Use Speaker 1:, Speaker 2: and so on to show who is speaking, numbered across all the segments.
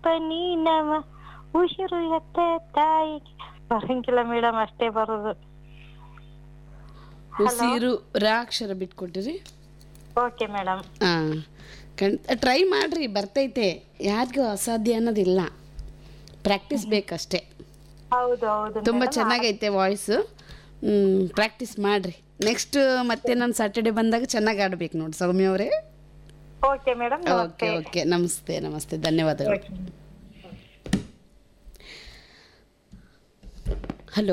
Speaker 1: ನೀನವ ಉಸಿರು ಎತ್ತ ತಾಯಿಗೆ ಬರಂಗಿಲ್ಲ ಮೇಡಮ್ ಅಷ್ಟೇ ಬರೋದು
Speaker 2: ಉಸಿರು ರಾ ಅಕ್ಷರ ಬಿಟ್ಕೊಟ್ಟಿರಿ
Speaker 1: ಓಕೆ ಮೇಡಮ್
Speaker 2: ಹಾಂ ಕಣ್ ಟ್ರೈ ಮಾಡಿರಿ ಬರ್ತೈತೆ ಯಾರಿಗೂ ಅಸಾಧ್ಯ ಅನ್ನೋದಿಲ್ಲ ಪ್ರಾಕ್ಟೀಸ್ ಬೇಕಷ್ಟೇ
Speaker 1: ಹೌದು ಹೌದು
Speaker 2: ತುಂಬ ಚೆನ್ನಾಗೈತೆ ವಾಯ್ಸು ಪ್ರಾಕ್ಟೀಸ್ ಮಾಡಿರಿ ನೆಕ್ಸ್ಟ್ ಮತ್ತೆ ನಾನು ಸ್ಯಾಟರ್ಡೆ ಬಂದಾಗ ಚೆನ್ನಾಗಿ ಆಡ್ಬೇಕು ನೋಡಿ ಸೌಮ್ಯ ಅವರೇ
Speaker 1: ಓಕೆ ಮೇಡಮ್
Speaker 2: ಓಕೆ ಓಕೆ ನಮಸ್ತೆ ನಮಸ್ತೆ ಧನ್ಯವಾದಗಳು ಹಲೋ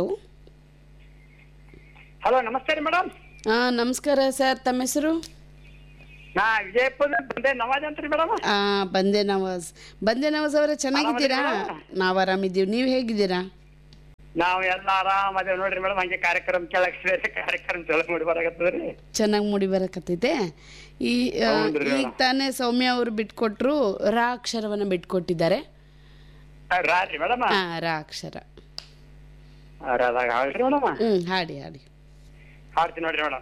Speaker 3: ಹಲೋ ನಮಸ್ತೆ ರೀ ಮೇಡಮ್
Speaker 2: ಹಾಂ ನಮಸ್ಕಾರ ಸರ್ ತಮ್ಮ ಹೆಸರು
Speaker 3: ನಾ ವಿಜಯಪುರ ಬಂದೆ ನವಾಜ್ ಅಂತ ರೀ ಮೇಡಮ್
Speaker 2: ಆ, ಬಂದೆ ನವಾಜ್ ಬಂದೆ ನವಾಜ್ ಅವರೇ ಚೆನ್ನಾಗಿದ್ದೀರಾ ನಾವು ಆರಾಮಿದ್ದೀವಿ ನೀವು ಹೇಗಿದ್ದೀರಾ
Speaker 3: ನಾವು ಎಲ್ಲ ಆರಾಮ್ ಅದೇವ್ ನೋಡ್ರಿ ಮೇಡಮ್ ಹಂಗೆ ಕಾರ್ಯಕ್ರಮ ಕೇಳಕ್ ಸೇರಿ ಕಾರ್ಯಕ್ರಮ ಚಲೋ ಮಾಡಿ ಬರಾಕತ್ತದ್ರಿ
Speaker 2: ಚೆನ್ನಾಗಿ ಮೂಡಿ ಬರಕತ್ತೈತೆ ಈ ಆ,
Speaker 3: ಹೌದ್ರಿ
Speaker 2: ಈಗ ತಾನೇ ಸೌಮ್ಯ ಅವರು ಬಿಟ್ಕೊಟ್ರು ರಾ ಅಕ್ಷರವನ್ನು ಬಿಟ್ಕೊಟ್ಟಿದ್ದಾರೆ
Speaker 3: ರಾ ರೀ ಮೇಡಮ್
Speaker 2: ಆ, ರಾ ಅಕ್ಷರ
Speaker 3: ರಾದಾಗ ಹಾಡ್ರಿ ಮೇಡಮ್
Speaker 2: ಹ್ಞೂ ಹಾಡಿ ಹಾಡಿ
Speaker 3: ಹಾಡ್ತೀನಿ ನೋಡ್ರಿ ಮೇಡಮ್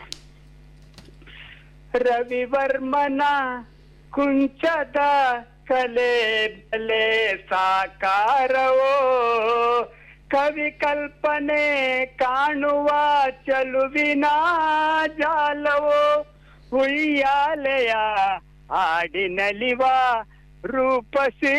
Speaker 3: ರವಿವರ್ಮನ ಕುಂಚದ ಕಲೆ ಬಲೆ ಸಾಕಾರವೋ ಕವಿ ಕಲ್ಪನೆ ಕಾಣುವ ಚಲುವಿನ ಜಾಲವೋ ಉಯ್ಯಾಲೆಯ ಆಡಿನಲಿವ ರೂಪಸಿ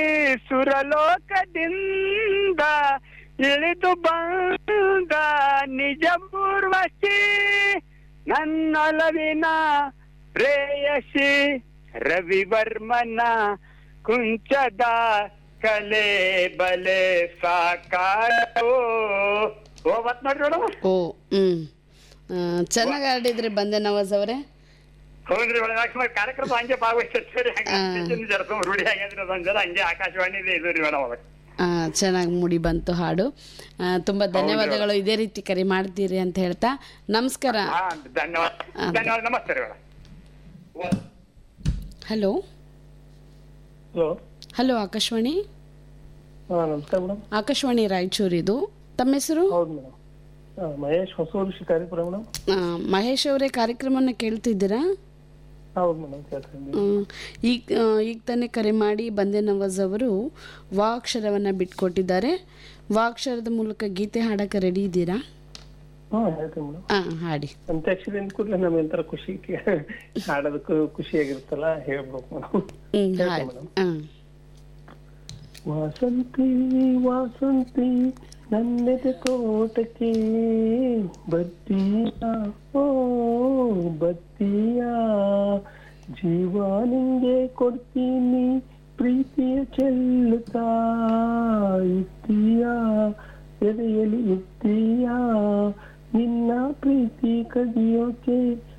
Speaker 3: ಸುರಲೋಕದಿಂದ ಇಳಿದು ಬಂದ ನಿಜ ಪೂರ್ವಸಿ ನನ್ನೊಲವಿನ ಪ್ರೇಯಸಿ ರವಿವರ್ಮನ ಕುಂಚದ ಕಲೆ ಬಲೆ ಸಾಕಾರೋ ಓ ಮತ್ ನೋಡ್ರಿ ಮೇಡಮ್
Speaker 2: ಓ ಹ್ಞೂ ಚೆನ್ನಾಗಿ ಆಡಿದ್ರಿ ಬಂದೆ ನವಾಜ್ ಅವರೇ
Speaker 3: ಹೌದ್ರಿ ಮೇಡಮ್ ಯಾಕಂದ್ರೆ ಕಾರ್ಯಕ್ರಮ ಹಂಗೆ ಭಾಗವಹಿಸ್ತೀರಿ ಹಂಗೆ ಜರ್ಕೊಂಡ್ ರೂಢಿ ಆಗ್ಯದ್ರಿ ಅದೊಂದ್ ಜರ ಹಂಗೆ ಆಕಾಶವಾಣಿ ಇದು ರೀ ಮೇಡಮ್ ಅವಾಗ
Speaker 2: ಚೆನ್ನಾಗಿ ಮೂಡಿ ಬಂತು ಹಾಡು ಆ, ತುಂಬ ಧನ್ಯವಾದಗಳು ಇದೇ ರೀತಿ ಕರೆ ಮಾಡ್ತೀರಿ ಅಂತ ಹೇಳ್ತಾ ನಮಸ್ಕಾರ
Speaker 3: ಹಾ ಧನ್ಯವಾದ ಧನ್ಯವಾದ ನಮಸ್ತೆ ರೀ madam
Speaker 2: hello
Speaker 4: hello
Speaker 2: hello Akashvani
Speaker 4: ಹಾಂ ನಮಸ್ಕಾರ ಮೇಡಮ್
Speaker 2: ಆಕಾಶವಾಣಿ ರಾಯಚೂರಿದು ತಮ್ಮ ಹೆಸರು
Speaker 4: ಹೌದು ಮೇಡಮ್ ಹಾಂ ಮಹೇಶ್ ಹೊಸೂರು ಶಿಕಾರಿಪುರ ಮೇಡಮ್
Speaker 2: ಆ, ಮಹೇಶ್ ಅವರೇ ಕಾರ್ಯಕ್ರಮವನ್ನು ಕೇಳ್ತಿದ್ದೀರಾ
Speaker 4: ಹೌದು ಮೇಡಮ್ ಕೇಳ್ತೀನಿ
Speaker 2: ಹ್ಮ್. ಈಗ ಆ, ಈಗ ತಾನೇ ಕರೆ ಮಾಡಿ ಬಂದೆ ನವಾಜ್ ಅವರು ವಾ ಅಕ್ಷರವನ್ನು ಬಿಟ್ಕೊಟ್ಟಿದ್ದಾರೆ ವಾ ಅಕ್ಷರದ ಮೂಲಕ ಗೀತೆ ಹಾಡಕ್ಕೆ ರೆಡಿ ಇದ್ದೀರಾ
Speaker 4: ಹಾಂ ಹೇಳ್ತೀನಿ ಮೇಡಮ್
Speaker 2: ಹಾಂ ಹಾಡಿ
Speaker 4: ಅಂತ್ಯಾಕ್ಷರಿ ಅಂದ ಕೂಡಲೇ ನಮ್ಗೆ ಒಂಥರ ಖುಷಿ ಹಾಡೋದಕ್ಕೂ ಖುಷಿಯಾಗಿರುತ್ತಲ್ಲ ಹೇಳ್ಬೇಕು ಮೇಡಮ್
Speaker 2: ಹ್ಞೂ ಹಾಡಿ ಹಾಂ
Speaker 4: ವಾಸಂತಿ ವಾಸಂತಿ ನನ್ನೆದೆ ತೋಟಕ್ಕೆ ಬರ್ತೀಯ ಓ ಬರ್ತೀಯ ಜೀವ ನಿಂಗೆ ಕೊಡ್ತೀನಿ ಪ್ರೀತಿಯ ಚೆಲ್ಲುತ್ತಾ ಇರ್ತೀಯ ಎದೆಯಲ್ಲಿ ಇರ್ತೀಯ ನಿನ್ನ ಪ್ರೀತಿ ಕದಿಯೋಕೆ